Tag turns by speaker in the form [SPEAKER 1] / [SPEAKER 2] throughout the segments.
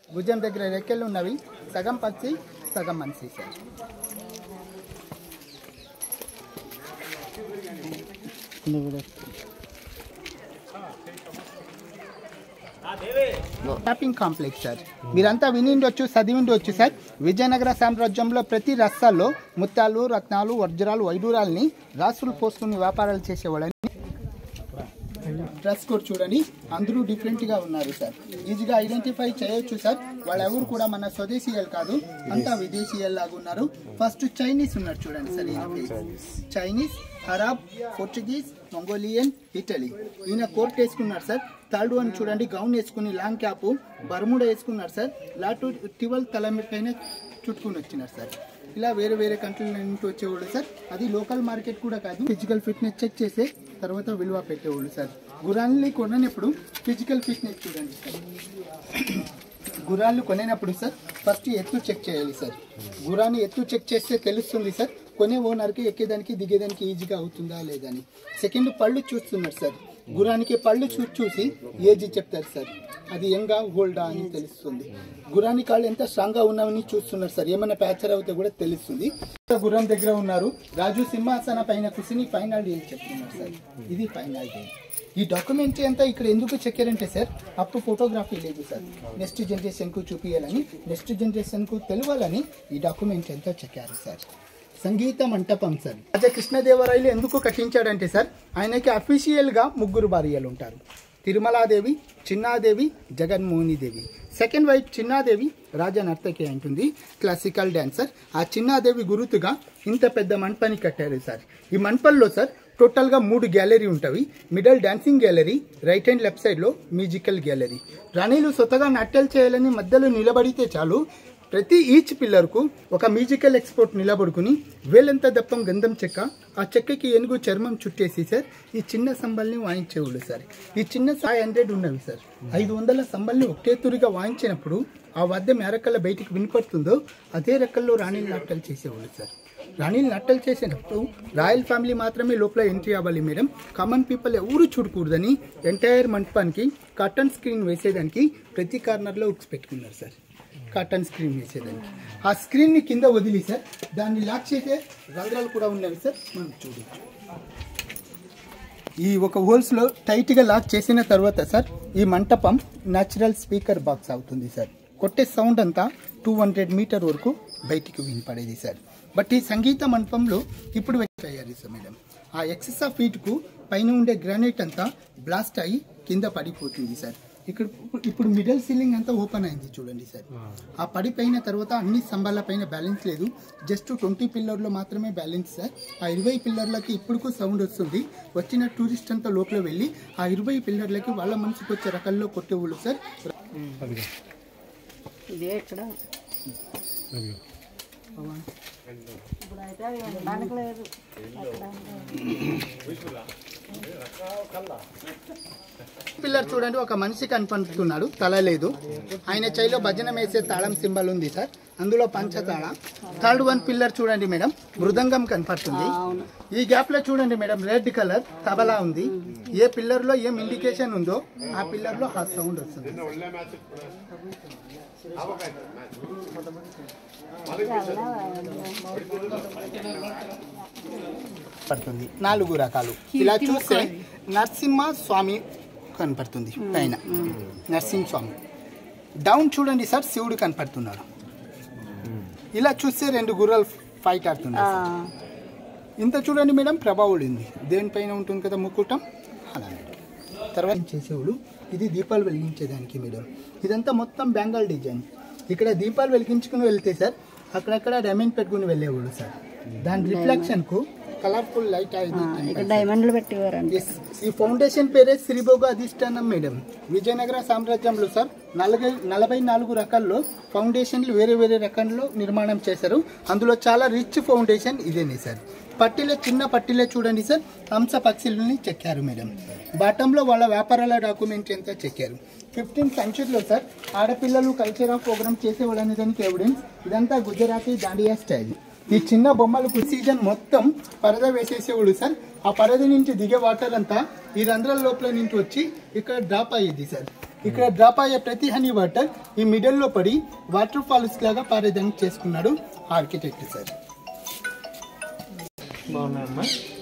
[SPEAKER 1] భుజం దగ్గర రెక్కలు ఉన్నవి సగం పచ్చి సగం మనిషి సార్ షాపింగ్ కాంప్లెక్స్ సార్ మీరంతా విని ఉండొచ్చు చదివి ఉండొచ్చు సార్ విజయనగర సామ్రాజ్యంలో ప్రతి రస్తాల్లో ముత్యాలు రత్నాలు వజ్రాలు వైడూరాలని రాసులు పోసుకుని వ్యాపారాలు చేసేవాళ్ళని డ్రెస్ కోడ్ చూడండి అందరూ డిఫరెంట్ గా ఉన్నారు సార్ ఈజీగా ఐడెంటిఫై చేయొచ్చు సార్ వాళ్ళెవరు కూడా మన స్వదేశీయులు కాదు అంతా విదేశీయులు లాగా ఉన్నారు ఫస్ట్ చైనీస్ ఉన్నారు చూడండి సార్ ఈయన face. Chinese Arab Portuguese Mongolian Italy ఈయన కోట్ వేసుకున్నారు సార్ థర్డ్ వన్ చూడండి గౌన్ వేసుకుని లాంగ్ క్యాప్ బర్ముడా వేసుకున్నారు సార్ లాటు టివల్ తల పైన చుట్టుకుని వచ్చినారు సార్ ఇలా వేరే వేరే కంట్రీల నుంచి వచ్చేవాళ్ళు సార్ అది లోకల్ మార్కెట్ కూడా కాదు ఫిజికల్ ఫిట్నెస్ చెక్ చేసే తర్వాత విలువ పెట్టేవాళ్ళు సార్ గురాన్ని కొననప్పుడు ఫిజికల్ ఫిట్నెస్ చూడండి సార్ గుర్రాలు కొనేటప్పుడు సార్ ఫస్ట్ ఎత్తు చెక్ చేయాలి సార్ గుర్రాన్ని ఎత్తు చెక్ చేస్తే తెలుస్తుంది సార్ కొనే ఓనర్కి ఎక్కేదానికి దిగేదానికి ఈజీగా అవుతుందా లేదని సెకండ్ పళ్ళు చూస్తున్నారు సార్ గుర్రానికి పళ్ళు చూసి చూసి ఏజ్ చెప్తారు సార్ అది యంగా ఓల్డా అని తెలుస్తుంది గుర్రాని కాళ్ళు ఎంత స్ట్రాంగ్ గా ఉన్నామని చూస్తున్నారు సార్ ఏమైనా ప్యాచర్ అవుతే కూడా తెలుస్తుంది గుర్రం దగ్గర ఉన్నారు రాజు సింహాసన పైన కూర్చుని ఫైనల్ డీల్ చెప్తున్నారు సార్ ఇది ఫైనల్ డీల్ ఈ డాక్యుమెంటరీ అంతా ఇక్కడ ఎందుకు చెక్కారంటే సార్ అప్పుడు ఫోటోగ్రఫీ లేదు సార్ నెక్స్ట్ జనరేషన్ కు చూపించాలని నెక్స్ట్ జనరేషన్ కు తెలియాలని ఈ డాక్యుమెంటరీ అంతా చెక్కారు సార్ సంగీత మంటపం సార్ రాజా కృష్ణదేవరాయలు ఎందుకు కట్టించాడంటే సార్ ఆయనకి అఫీషియల్ గా ముగ్గురు భార్యలు ఉంటారు తిరుమలాదేవి చిన్నాదేవి జగన్మోహినీదేవి సెకండ్ వైఫ్ చిన్నాదేవి రాజా నర్తకి అంటుంది క్లాసికల్ డాన్సర్ ఆ చిన్నాదేవి గురుతుగా ఇంత పెద్ద మంటపాన్ని కట్టారు సార్ ఈ మంటపంలో సార్ టోటల్గా మూడు గ్యాలరీ ఉంటవి middle dancing gallery right and left సైడ్లో మ్యూజికల్ గ్యాలరీ రాణిలు స్వతగా నాట్యాలు చేయాలని మధ్యలో నిలబడితే చాలు ప్రతి ఈచ్ పిల్లర్కు ఒక మ్యూజికల్ ఎక్స్పోర్ట్ నిలబడుకుని వేలంత దప్పం గంధం చెక్క ఆ చెక్కకి ఏనుగు చర్మం చుట్టేసి సార్ ఈ చిన్న సంబల్ని వాయించేవాళ్ళు సార్ ఈ చిన్న ఫైవ్ హండ్రెడ్ ఉన్నవి సార్ ఐదు వందల సంబల్ని ఒకటే తురిగా వాయించినప్పుడు ఆ వాద్యం ఏ రకాల బయటికి వినపడుతుందో అదే రకల్లో రాణిలు నాట్యాలు చేసేవాళ్ళు సార్ రాణిలు నట్టలు చేసేటప్పుడు రాయల్ ఫ్యామిలీ మాత్రమే లోపల ఎంట్రీ అవ్వాలి మేడం కామన్ పీపుల్ ఎవరు చూడకూడదని ఎంటైర్ మంటపానికి కర్టన్ స్క్రీన్ వేసేదానికి ప్రతి కార్నర్లో ఉక్స్ పెట్టుకున్నారు సార్ కర్టన్ స్క్రీన్ వేసేదానికి ఆ స్క్రీన్ని కింద వదిలి సార్ దాన్ని లాక్ చేసే రంధ్రాలు కూడా ఉన్నవి సార్ మనం చూడొచ్చు ఈ ఒక హోల్స్లో టైట్గా లాక్ చేసిన తర్వాత సార్ ఈ మంటపం న్యాచురల్ స్పీకర్ బాక్స్ అవుతుంది సార్ కొట్టే సౌండ్ అంతా టూ హండ్రెడ్ మీటర్ వరకు బయటికి వినపడేది సార్ బట్ ఈ సంగీత మండపంలో ఇప్పుడు తయారీ సార్ మేడం ఆ ఎక్సెస్ ఆఫ్ హీట్కు పైన ఉండే గ్రానైట్ అంతా బ్లాస్ట్ అయ్యి కింద పడిపోతుంది సార్ ఇక్కడ ఇప్పుడు మిడిల్ సీలింగ్ అంతా ఓపెన్ అయింది చూడండి సార్ ఆ పడిపోయిన తర్వాత అన్ని స్తంభాల పైన బ్యాలెన్స్ లేదు జస్ట్ ట్వంటీ పిల్లర్లో మాత్రమే బ్యాలెన్స్ సార్ ఆ ఇరవై పిల్లర్లకి ఇప్పుడుకు సౌండ్ వస్తుంది వచ్చిన టూరిస్ట్ అంతా లోపల వెళ్ళి ఆ ఇరవై పిల్లర్లకి వాళ్ళ మనసుకు వచ్చే రకాల్లో కొట్టేవాళ్ళు సార్
[SPEAKER 2] ఇదే ఇక్కడ ఇప్పుడైతే అవి ఉండడానికి లేదు అక్కడ
[SPEAKER 1] పిల్లర్ చూడండి ఒక మనిషి కనపడుతున్నాడు తల లేదు ఆయన చైలో భజన వేసే తాళం సింబల్ ఉంది సార్ అందులో పంచతాళ థర్డ్ వన్ పిల్లర్ చూడండి మేడం మృదంగం కనపడుతుంది ఈ గ్యాప్ లో చూడండి మేడం రెడ్ కలర్ తబలా ఉంది ఏ పిల్లర్ లో ఏం ఇండికేషన్ ఉందో ఆ పిల్లర్ లో ఆ సౌండ్ వస్తుంది పడుతుంది నాలుగు రకాలు ఇలా చూస్తే నరసింహ స్వామి కనపడుతుంది పైన నరసింహ స్వామి డౌన్ చూడండి సార్ శివుడు కనపడుతున్నాడు ఇలా చూస్తే రెండు గుర్రాలు ఫైట్ ఆడుతున్నాయి సార్. ఇంత చూడండి మేడం ప్రభావుడు ఉంది దేనిపైన ఉంటుంది కదా ముక్కుటం అలా మేడం తర్వాత చేసేవాడు ఇది దీపాలు వెలిగించేదానికి మేడం ఇదంతా మొత్తం బెంగాల్ డిజైన్ ఇక్కడ దీపాలు వెలిగించుకుని వెళ్తే సార్ అక్కడక్కడ డైమండ్ పెట్టుకుని వెళ్ళేవాడు సార్ దాని రిఫ్లెక్షన్ కు కలర్ఫుల్ లైట్
[SPEAKER 2] ఇక్కడ
[SPEAKER 1] అయింది
[SPEAKER 2] డైమండ్లు పెట్టేవారండి
[SPEAKER 1] ఎస్ ఈ ఫౌండేషన్ పేరే శ్రీభోగ అధిష్టానం మేడం విజయనగర సామ్రాజ్యంలో సార్ నలభై నలభై నాలుగు రకాల్లో ఫౌండేషన్లు వేరే వేరే రకంలో నిర్మాణం చేశారు అందులో చాలా రిచ్ ఫౌండేషన్ ఇదేనే సార్ పట్టీలో చిన్న పట్టీలో చూడండి సార్ హంస పక్షులని చెక్కారు మేడం బాటంలో వాళ్ళ వ్యాపారాల డాక్యుమెంట్ అంతా చెక్కారు ఫిఫ్టీన్త్ సెంచురీలో సార్ ఆడపిల్లలు కల్చర్ ఆఫ్ ప్రోగ్రామ్ చేసేవాళ్ళని దానికి ఎవిడెన్స్ ఇదంతా గుజరాతీ దాండియా స్టైల్ ఈ చిన్న బొమ్మలకు సీజన్ మొత్తం పరద వేసేసేవాడు సార్ ఆ పరద నుంచి దిగే వాటర్ అంతా ఈ రంధ్రాల లోపల నుంచి వచ్చి ఇక్కడ డ్రాప్ అయ్యేది సార్ ఇక్కడ డ్రాప్ అయ్యే ప్రతి హనీ వాటర్ ఈ మిడిల్ లో పడి వాటర్ ఫాల్స్ లాగా పారేదానికి చేసుకున్నాడు ఆర్కిటెక్ట్ సార్
[SPEAKER 3] బాగున్నాయమ్మా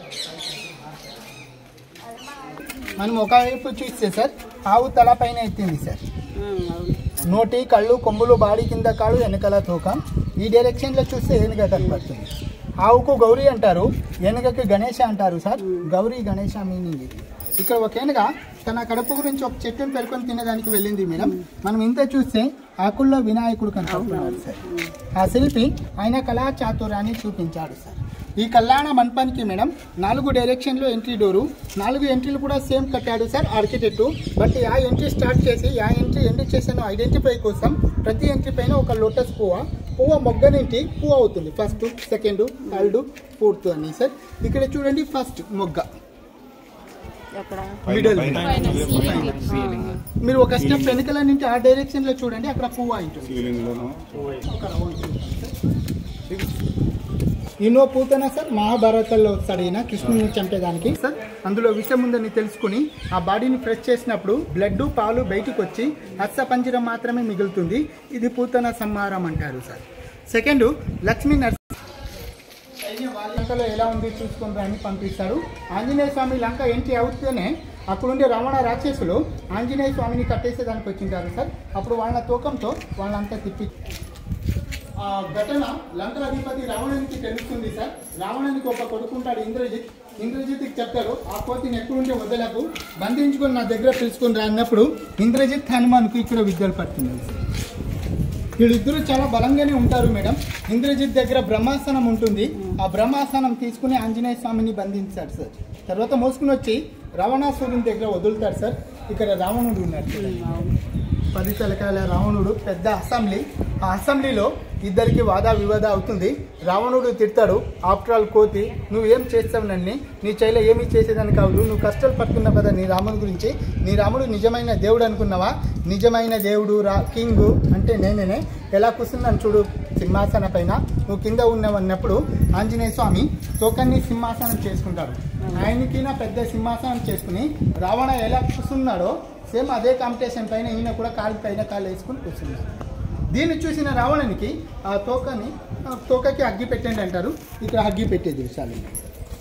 [SPEAKER 1] మనం ఒకవైపు చూస్తే సార్ ఆవు తల పైన ఎత్తింది సార్ నోటి కళ్ళు కొమ్ములు బాడీ కింద కాళ్ళు వెనకాల తోక ఈ డైరెక్షన్ లో చూస్తే ఏనుగ కనపడుతుంది ఆవుకు గౌరీ అంటారు ఏనుగకి గణేష అంటారు సార్ గౌరీ గణేష మీనింగ్ ఇది ఇక్కడ ఒక ఏనుగ తన కడుపు గురించి ఒక చెట్టును పెరుకొని తినడానికి వెళ్ళింది మేడం మనం ఇంత చూస్తే ఆకుల్లో వినాయకుడు కనపడుతున్నాడు సార్ ఆ శిల్పి ఆయన కళా చాతుర్యాన్ని చూపించాడు సార్ ఈ కళ్యాణ మండపానికి మేడం నాలుగు డైరెక్షన్లో ఎంట్రీ డోరు నాలుగు ఎంట్రీలు కూడా సేమ్ కట్టాడు సార్ ఆర్కిటెక్ట్ బట్ ఆ ఎంట్రీ స్టార్ట్ చేసి ఆ ఎంట్రీ ఎండ్ చేసాను ఐడెంటిఫై కోసం ప్రతి ఎంట్రీ పైన ఒక లోటస్ పువ్వ పువ్వ మొగ్గ నుంచి పువ్వు అవుతుంది ఫస్ట్ సెకండ్ థర్డ్ ఫోర్త్ అని సార్ ఇక్కడ చూడండి ఫస్ట్ మొగ్గ
[SPEAKER 2] ఎక్కడ
[SPEAKER 1] మిడిల్ మీరు ఒక స్టెప్ వెనకాల నుంచి ఆ డైరెక్షన్ లో చూడండి అక్కడ పువ్వు ఉంటుంది ఒక round చూడండి సార్. ఈనో పూతన సార్ మహాభారతంలో సరైన కృష్ణుని చంపేదానికి సార్ అందులో విషం ఉందని తెలుసుకుని ఆ బాడీని ఫ్రెష్ చేసినప్పుడు బ్లడ్ పాలు బయటకు వచ్చి హస్త పంజరం మాత్రమే మిగులుతుంది ఇది పూతన సంహారం అంటారు సార్ సెకండ్ లక్ష్మీ నరసింహ సైన్యం వాళ్ళ లంకలో ఎలా ఉంది చూసుకుని అని పంపిస్తాడు ఆంజనేయ స్వామి లంక ఎంట్రీ అవుతూనే అక్కడుండే రావణ రాక్షసులు ఆంజనేయ స్వామిని కట్టేసేదానికి వచ్చింటారు సార్ అప్పుడు వాళ్ళ తూకంతో వాళ్ళంతా తిప్పి ఆ ఘటన లంక అధిపతి రావణునికి తెలుస్తుంది సార్ రావణునికి ఒక కొడుకుంటాడు ఇంద్రజిత్ ఇంద్రజిత్కి చెప్తాడు ఆ కోతిని ఎక్కడుంటే వదలకు బంధించుకొని నా దగ్గర పిలుచుకొని రా అన్నప్పుడు ఇంద్రజిత్ హనుమాన్కు ఇక్కడ విద్యలు పడుతుంది సార్ వీళ్ళిద్దరూ చాలా బలంగానే ఉంటారు మేడం ఇంద్రజిత్ దగ్గర బ్రహ్మాసనం ఉంటుంది ఆ బ్రహ్మాసనం తీసుకుని ఆంజనేయ స్వామిని బంధించాడు సార్ తర్వాత మోసుకుని వచ్చి రావణాసురుని దగ్గర వదులుతాడు సార్ ఇక్కడ రావణుడు ఉన్నాడు చూడండి. పది తలకాయల రావణుడు పెద్ద అసెంబ్లీ ఆ అసెంబ్లీలో ఇద్దరికి వాదా వివాద అవుతుంది రావణుడు తిడతాడు ఆఫ్టర్ ఆల్ కోతి నువ్వేం చేస్తావు నన్ను నీ చైలో ఏమీ చేసేదాన్ని కాదు నువ్వు కష్టాలు పడుతున్నావు కదా నీ రాముడి గురించి నీ రాముడు నిజమైన దేవుడు అనుకున్నావా నిజమైన దేవుడు రా కింగ్ అంటే నేనేనే ఎలా కూర్చున్నాను చూడు సింహాసన పైన నువ్వు కింద ఉన్నావన్నప్పుడు ఆంజనేయ స్వామి తోకన్ని సింహాసనం చేసుకుంటాడు ఆయనకి నా పెద్ద సింహాసనం చేసుకుని రావణ ఎలా కూర్చున్నాడో సేమ్ అదే కాంపిటీషన్ పైన ఈయన కూడా కాలు పైన కాలు వేసుకుని కూర్చున్నారు దీన్ని చూసిన రావణునికి ఆ తోకని ఆ తోకకి అగ్గి పెట్టండి అంటారు ఇక్కడ అగ్గి పెట్టే దృశ్యాలు ఉన్నాయి.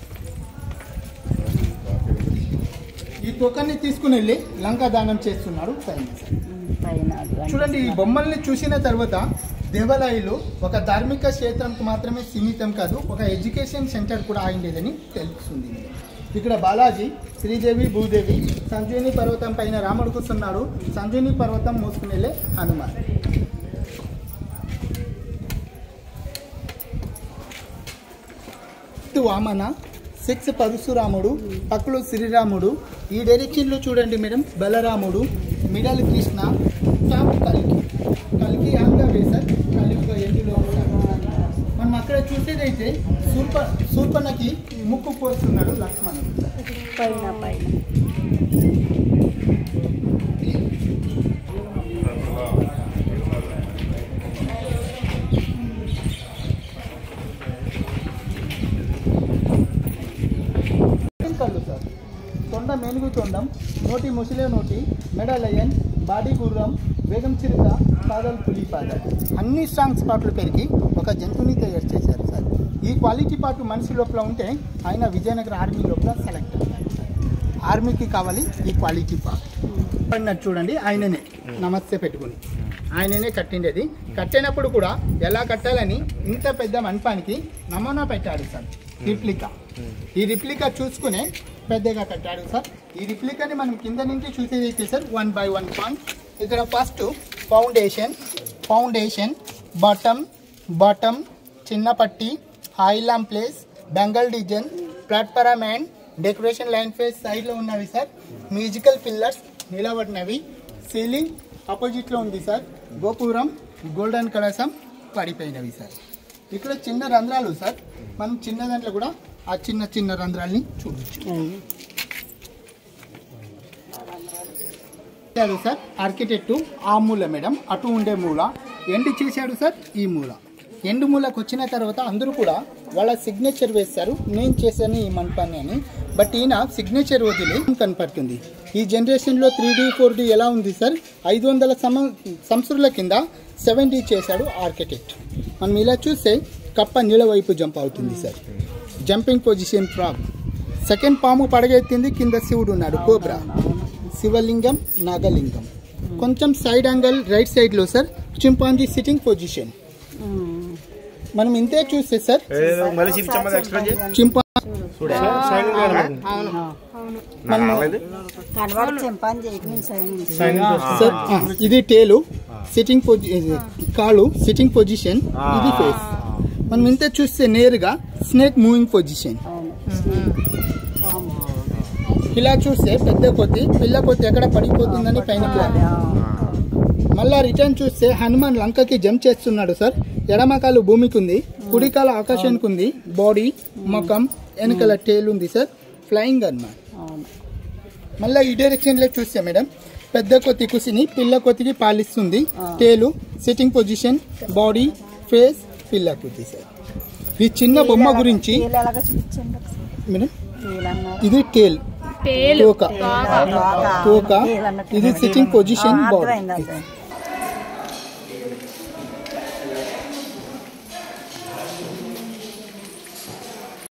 [SPEAKER 1] ఈ తోకని తీసుకుని వెళ్ళి లంకా దానం చేస్తున్నాడు సైన్యం
[SPEAKER 2] పైన అది
[SPEAKER 1] చూడండి ఈ బొమ్మల్ని చూసిన తర్వాత దేవాలయాలు ఒక ధార్మిక క్షేత్రంకు మాత్రమే సీమితం కాదు ఒక ఎడ్యుకేషన్ సెంటర్ కూడా అయిండేదని తెలుస్తుంది ఇక్కడ బాలాజీ శ్రీదేవి భూదేవి సంజీవిని పర్వతం పైన రాముడు కూర్చున్నాడు సంజీవిని పర్వతం మోసుకుని వెళ్ళే హనుమాన్ ఫిఫ్త్ వామన సిక్స్ పరశురాముడు పక్కలో శ్రీరాముడు ఈ డైరెక్షన్లో చూడండి మేడం బలరాముడు మిడల్ కృష్ణ టాప్ కల్కి కల్కి యాంగా వేశారు కలికి ఎండులో ఉంటారు. మనం అక్కడ చూసేదైతే సూర్ప సూర్పణకి ముక్కు పోస్తున్నాడు లక్ష్మణుడు
[SPEAKER 2] పైన పైన
[SPEAKER 1] ఏం కళ్ళు సార్ తొండ మేనుగు తొండం నోటి ముసిలే నోటి మెడ లయన్ బాడీ గుర్రం వేగం చిరుత పాదలు పులి పాదాలు అన్ని స్ట్రాంగ్ స్పాట్లు పెరిగి ఒక జంతువుని తయారు చేశారు సార్ ఈ క్వాలిటీ పాటు మనిషి లోపల ఉంటే ఆయన విజయనగర ఆర్మీ లోపల సెలెక్ట్ అవుతారు సార్ ఆర్మీకి కావాలి ఈ క్వాలిటీ పార్ట్ పడినట్టు చూడండి ఆయననే నమస్తే పెట్టుకుని ఆయననే కట్టిండేది కట్టినప్పుడు కూడా ఎలా కట్టాలని ఇంత పెద్ద మండపానికి నమూనా పెట్టాడు సార్ రిప్లికా ఈ రిప్లికా చూసుకునే పెద్దగా కట్టాడు సార్ ఈ రిప్లికాని మనం కింద నుంచి చూసేదైతే sir one by one point ఇక్కడ first foundation foundation bottom bottom చిన్న పట్టి ఆయిలాం place bangle design platform and decoration line face సైడ్లో ఉన్నవి సార్ మ్యూజికల్ పిల్లర్స్ నిలబడినవి సీలింగ్ ఆపోజిట్లో ఉంది సార్ గోపురం గోల్డెన్ కలసం పడిపోయినవి సార్ ఇక్కడ చిన్న రంధ్రాలు సార్ మనం చిన్న దాంట్లో కూడా ఆ చిన్న చిన్న రంధ్రాల్ని చూడొచ్చు చేశాడు సార్ ఆర్కిటెక్టు ఆ మూల మేడం అటు ఉండే మూల ఎండ్ చేశాడు సార్ ఈ మూల ఎండు మూలకు వచ్చిన తర్వాత అందరూ కూడా వాళ్ళ సిగ్నేచర్ వేస్తారు నేను చేశాను ఈ మండపాన్ని అని బట్ ఈయన సిగ్నేచర్ వదిలి కనపడుతుంది ఈ జనరేషన్లో త్రీ డి ఫోర్ డి ఎలా ఉంది సార్ ఐదు వందల సమ సంవత్సరాల కింద సెవెన్ డి చేశాడు ఆర్కిటెక్ట్ మనం ఇలా చూస్తే కప్ప నీళ్ళ వైపు జంప్ అవుతుంది sir jumping position frog second పాము పడగెత్తింది కింద శివుడు ఉన్నాడు కోబ్రా శివలింగం నాగలింగం కొంచెం సైడ్ యాంగిల్ రైట్ సైడ్లో సార్ చింపాంజీ సిట్టింగ్ పొజిషన్ మనం ఇంతే చూస్తే సార్
[SPEAKER 3] మళ్ళీ చూపించమ్మా ఎక్స్ప్లెయిన్ చేయి
[SPEAKER 1] చింపా
[SPEAKER 2] కనబడి చింపాంజీ ఎగ్మిన్ సైన్
[SPEAKER 1] సార్ ఆ, ఇది టేలు సిట్టింగ్ పొజి కాళ్ళు సిట్టింగ్ పొజిషన్ ఇది ఫేస్ మనం ఇంతే చూస్తే నేరుగా స్నేక్ మూవింగ్ పొజిషన్ ఇలా చూస్తే పెద్ద కొద్ది పిల్ల కొద్ది ఎక్కడ పడిపోతుందని పైన ప్లాన్ మళ్ళా రిటర్న్ చూస్తే హనుమాన్ లంకకి జంప్ చేస్తున్నాడు సార్ ఎడమకాలు భూమికి ఉంది కుడికాల ఆకాశానికి ఉంది బాడీ ముఖం వెనకాల టేల్ ఉంది సార్ ఫ్లయింగ్ అన్నమాట
[SPEAKER 2] అవును
[SPEAKER 1] మళ్ళీ ఈ డైరెక్షన్ లో చూస్తే మేడం పెద్ద కొత్తి కుసిని పిల్ల కొత్తికి పాలిస్తుంది tail sitting position body face పిల్ల కొద్ది సార్ ఈ చిన్న బొమ్మ గురించి
[SPEAKER 2] వీళ్ళు ఎలాగ చూపించండి ఒకసారి
[SPEAKER 1] మేడం
[SPEAKER 2] వీళ్ళు అన్నారు
[SPEAKER 1] ఇది టేల్ తోక తోక ఇది సిట్టింగ్ పొజిషన్ బాడీ
[SPEAKER 2] అర్థమైంది అర్థమైంది